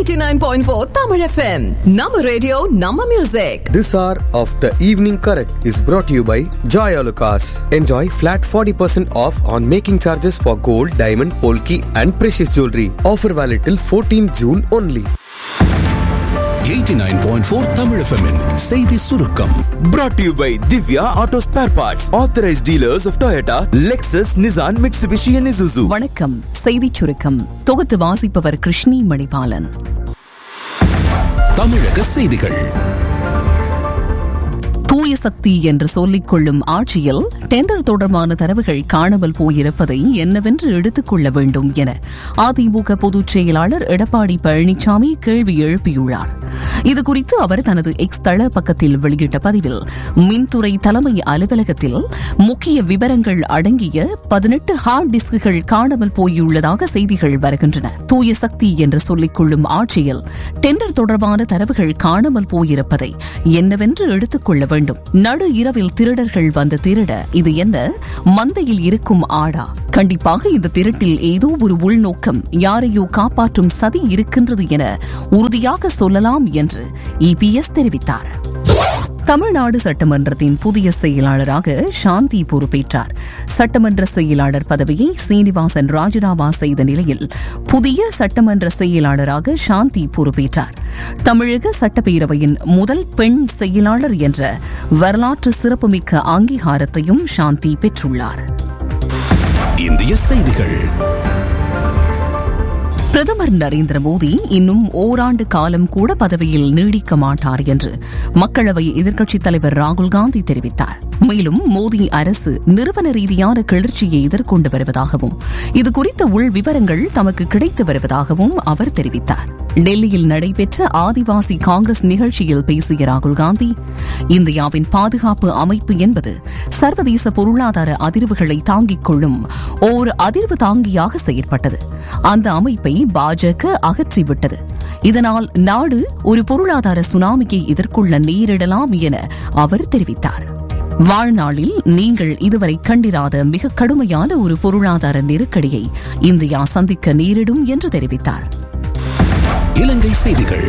89.4 Tamil FM. Nama radio, Nama music. This hour of the evening correct is brought to you by Joy Alucas. Enjoy flat 40% off on making charges for gold, diamond, polki and precious jewelry. Offer valid till 14 June only. 89.4 Tamil FM -இன் செய்தி சுருக்கம் Brought to you by Divya Auto Spare Parts, authorized dealers of Toyota, Lexus, Nissan, Mitsubishi, and Isuzu. வணக்கம் செய்திச் சுருக்கம் தொகுத்து வாசிப்பவர் கிருஷ்ணி மணிபாலன் தமிழக செய்திகள் தூய சக்தி என்று சொல்லிக் கொள்ளும் ஆட்சியில் டெண்டர் தொடர்பான தரவுகள் காணாமல் போயிருப்பதை என்னவென்று எடுத்துக் கொள்ள வேண்டும் என அதிமுக பொதுச் செயலாளர் எடப்பாடி பழனிசாமி கேள்வி எழுப்பியுள்ளார் இதுகுறித்து அவர் தனது எக்ஸ் தள பக்கத்தில் வெளியிட்ட பதிவில் மின்துறை தலைமை அலுவலகத்தில் முக்கிய விவரங்கள் அடங்கிய பதினெட்டு ஹார்ட் டிஸ்குகள் காணாமல் போயுள்ளதாக செய்திகள் வருகின்றன தூய சக்தி என்று சொல்லிக் கொள்ளும் ஆட்சியில் டெண்டர் தொடர்பான தரவுகள் காணாமல் போயிருப்பதை என்னவென்று எடுத்துக் கொள்ள வேண்டும் நடு இரவில் திருடர்கள் வந்து திருட இது என்ன மந்தையில் இருக்கும் ஆடா கண்டிப்பாக இந்த திருட்டில் ஏதோ ஒரு உள்நோக்கம் யாரையோ காப்பாற்றும் சதி இருக்கின்றது என உறுதியாக சொல்லலாம் என்று இபிஎஸ் தெரிவித்தார் தமிழ்நாடு சட்டமன்றத்தின் புதிய செயலாளராக சாந்தி பொறுப்பேற்றார் சட்டமன்ற செயலாளர் பதவியை சீனிவாசன் ராஜினாமா செய்த நிலையில் புதிய சட்டமன்ற செயலாளராக சாந்தி பொறுப்பேற்றார் தமிழக சட்டப்பேரவையின் முதல் பெண் செயலாளர் என்ற வரலாற்று சிறப்புமிக்க அங்கீகாரத்தையும் சாந்தி பெற்றுள்ளார் இந்திய செய்திகள் பிரதமர் நரேந்திர மோடி இன்னும் ஓராண்டு காலம் கூட பதவியில் நீடிக்க மாட்டார் என்று மக்களவை எதிர்க்கட்சித் தலைவர் ராகுல் காந்தி தெரிவித்தார் மேலும் மோடி அரசு நிறுவன ரீதியான கிளர்ச்சியை எதிர்கொண்டு வருவதாகவும் இதுகுறித்த உள் விவரங்கள் தமக்கு கிடைத்து வருவதாகவும் அவர் தெரிவித்தார் டெல்லியில் நடைபெற்ற ஆதிவாசி காங்கிரஸ் நிகழ்ச்சியில் பேசிய ராகுல் காந்தி இந்தியாவின் பாதுகாப்பு அமைப்பு என்பது சர்வதேச பொருளாதார அதிர்வுகளை தாங்கிக் கொள்ளும் ஓர் அதிர்வு தாங்கியாக செயற்பட்டது அந்த அமைப்பை பாஜக அகற்றிவிட்டது இதனால் நாடு ஒரு பொருளாதார சுனாமியை எதிர்கொள்ள நேரிடலாம் என அவர் தெரிவித்தார் வாழ்நாளில் நீங்கள் இதுவரை கண்டிராத மிக கடுமையான ஒரு பொருளாதார நெருக்கடியை இந்தியா சந்திக்க நேரிடும் என்று தெரிவித்தார் இலங்கை செய்திகள்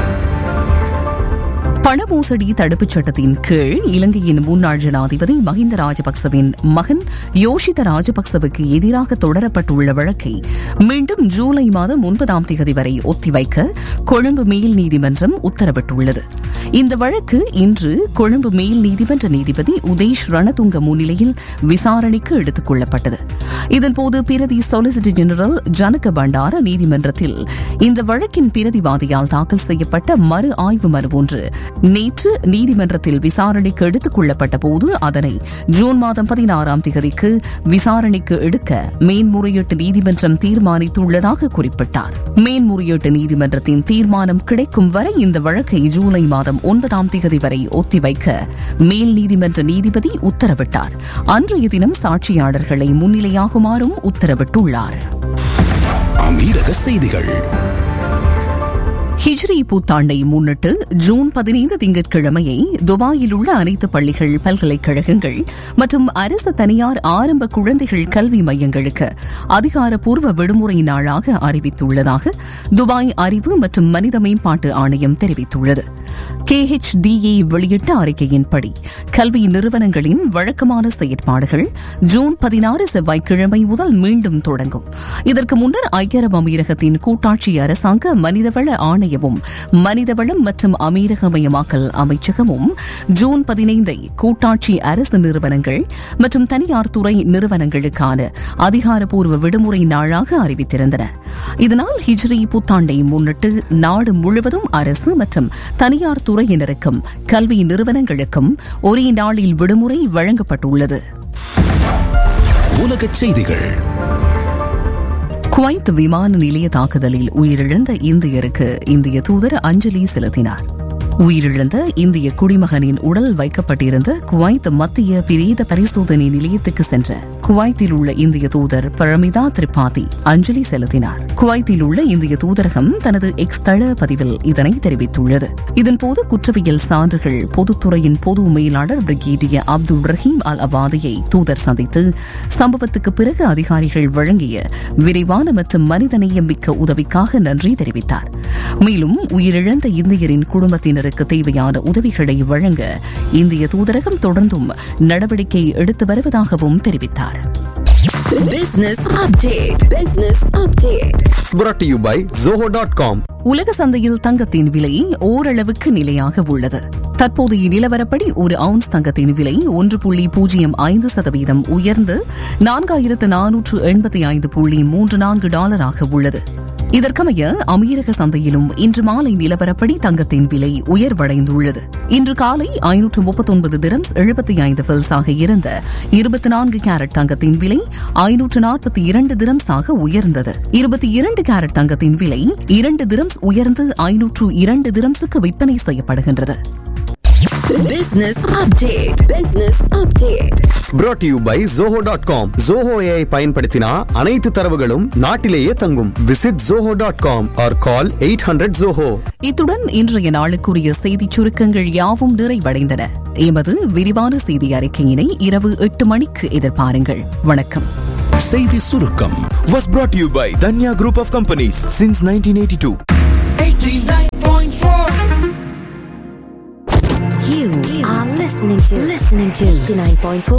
பண மோசடி தடுப்புச் சட்டத்தின் கீழ் இலங்கையின் முன்னாள் ஜனாதிபதி மஹிந்த ராஜபக்சவின் மகன் யோஷித ராஜபக்சவுக்கு எதிராக தொடரப்பட்டுள்ள வழக்கை மீண்டும் ஜூலை மாதம் ஒன்பதாம் தேதி வரை ஒத்திவைக்க கொழும்பு மேல் நீதிமன்றம் உத்தரவிட்டுள்ளது இந்த வழக்கு இன்று கொழும்பு மேல் நீதிமன்ற நீதிபதி உதேஷ் ரணதுங்க முன்னிலையில் விசாரணைக்கு எடுத்துக் கொள்ளப்பட்டது இதன்போது பிரதி சொலிசிட்டர் ஜெனரல் ஜனக பண்டார நீதிமன்றத்தில் இந்த வழக்கின் பிரதிவாதியால் தாக்கல் செய்யப்பட்ட மறு ஆய்வு மனு ஒன்று நேற்று நீதிமன்றத்தில் விசாரணைக்கு எடுத்துக் கொள்ளப்பட்ட போது அதனை ஜூன் மாதம் பதினாறாம் தேதிக்கு விசாரணைக்கு எடுக்க மேன்முறையீட்டு நீதிமன்றம் தீர்மானித்துள்ளதாக குறிப்பிட்டார் மேன்முறையீட்டு நீதிமன்றத்தின் தீர்மானம் கிடைக்கும் வரை இந்த வழக்கை ஜூலை மாதம் ஒன்பதாம் தேதி வரை ஒத்திவைக்க மேல் நீதிமன்ற நீதிபதி உத்தரவிட்டார் அன்றைய தினம் சாட்சியாளர்களை முன்னிலையாகுமாறும் உத்தரவிட்டுள்ளார் அமீரக செய்திகள் ஹிஜ்ரி புத்தாண்டை முன்னிட்டு ஜூன் பதினைந்து திங்கட்கிழமையை துபாயில் உள்ள அனைத்து பள்ளிகள் பல்கலைக்கழகங்கள் மற்றும் அரசு தனியார் ஆரம்ப குழந்தைகள் கல்வி மையங்களுக்கு அதிகாரப்பூர்வ விடுமுறை நாளாக அறிவித்துள்ளதாக துபாய் அறிவு மற்றும் மனித மேம்பாட்டு ஆணையம் தெரிவித்துள்ளது கேஹெச்டிஏ வெளியிட்ட அறிக்கையின்படி கல்வி நிறுவனங்களின் வழக்கமான செயற்பாடுகள் ஜூன் பதினாறு செவ்வாய்க்கிழமை முதல் மீண்டும் தொடங்கும் இதற்கு முன்னர் ஐக்கிய அரபு அமீரகத்தின் கூட்டாட்சி அரசாங்க மனிதவள ஆணையமும் மனிதவளம் மற்றும் அமீரகமயமாக்கல் அமைச்சகமும் ஜூன் பதினைந்தை கூட்டாட்சி அரசு நிறுவனங்கள் மற்றும் தனியார் துறை நிறுவனங்களுக்கான அதிகாரப்பூர்வ விடுமுறை நாளாக அறிவித்திருந்தன இதனால் ஹிஜ்ரி புத்தாண்டை முன்னிட்டு நாடு முழுவதும் அரசு மற்றும் தனியார் துறையினருக்கும் கல்வி நிறுவனங்களுக்கும் ஒரே நாளில் விடுமுறை வழங்கப்பட்டுள்ளது உலகச் செய்திகள் குவைத் விமான நிலைய தாக்குதலில் உயிரிழந்த இந்தியருக்கு இந்திய தூதர் அஞ்சலி செலுத்தினார் உயிரிழந்த இந்திய குடிமகனின் உடல் வைக்கப்பட்டிருந்த குவைத் மத்திய பிரேத பரிசோதனை நிலையத்துக்கு சென்ற குவைத்தில் உள்ள இந்திய தூதர் பரமிதா திரிபாதி அஞ்சலி செலுத்தினார் குவைத்தில் உள்ள இந்திய தூதரகம் தனது எக்ஸ் தள பதிவில் இதனை தெரிவித்துள்ளது இதன்போது குற்றவியல் சான்றுகள் பொதுத்துறையின் பொது மேலாளர் பிரிகேடியர் அப்துல் ரஹீம் அல் அவாதியை தூதர் சந்தித்து சம்பவத்துக்கு பிறகு அதிகாரிகள் வழங்கிய விரைவான மற்றும் மனிதநேயம் மிக்க உதவிக்காக நன்றி தெரிவித்தார் மேலும் உயிரிழந்த இந்தியரின் குடும்பத்தினருக்கு தேவையான உதவிகளை வழங்க இந்திய தூதரகம் தொடர்ந்தும் நடவடிக்கை எடுத்து வருவதாகவும் தெரிவித்தார் Business update. Business update. brought to you by zoho.com உலக சந்தையில் தங்கத்தின் விலை ஓரளவுக்கு நிலையாக உள்ளது தற்போதைய நிலவரப்படி ஒரு அவுன்ஸ் தங்கத்தின் விலை ஒன்று புள்ளி பூஜ்ஜியம் ஐந்து சதவீதம் உயர்ந்து நான்காயிரத்து நானூற்று எண்பத்தி ஐந்து புள்ளி மூன்று நான்கு டாலராக உள்ளது இதற்கமைய அமீரக சந்தையிலும் இன்று மாலை நிலவரப்படி தங்கத்தின் விலை உயர்வடைந்துள்ளது இன்று காலை ஐநூற்று முப்பத்தொன்பது திரம்ஸ் எழுபத்தி ஐந்து பில்ஸாக இருந்த இருபத்தி நான்கு கேரட் தங்கத்தின் விலை ஐநூற்று நாற்பத்தி இரண்டு திரம்ஸாக உயர்ந்தது இருபத்தி இரண்டு கேரட் தங்கத்தின் விலை இரண்டு திரம்ஸ் உயர்ந்து ஐநூற்று இரண்டு திரம்ஸுக்கு விற்பனை செய்யப்படுகின்றது Business update. Business update. brought to you by zoho.com zoho AI பயன்படுத்தினா அனைத்து தரவுகளும் நாட்டிலேயே தங்கும் visit zoho.com or call 800 zoho இத்துடன் இன்றைய நாளுக்குரிய செய்திச் சுருக்கங்கள் யாவும் நிறைவடைந்தன எமது விரிவான செய்தி அறிக்கையினை இரவு எட்டு மணிக்கு எதிர்பாருங்கள் வணக்கம் செய்தி சுருக்கம் Was brought to you by Danya Group of Companies since 1982. You are listening to listening to 89.4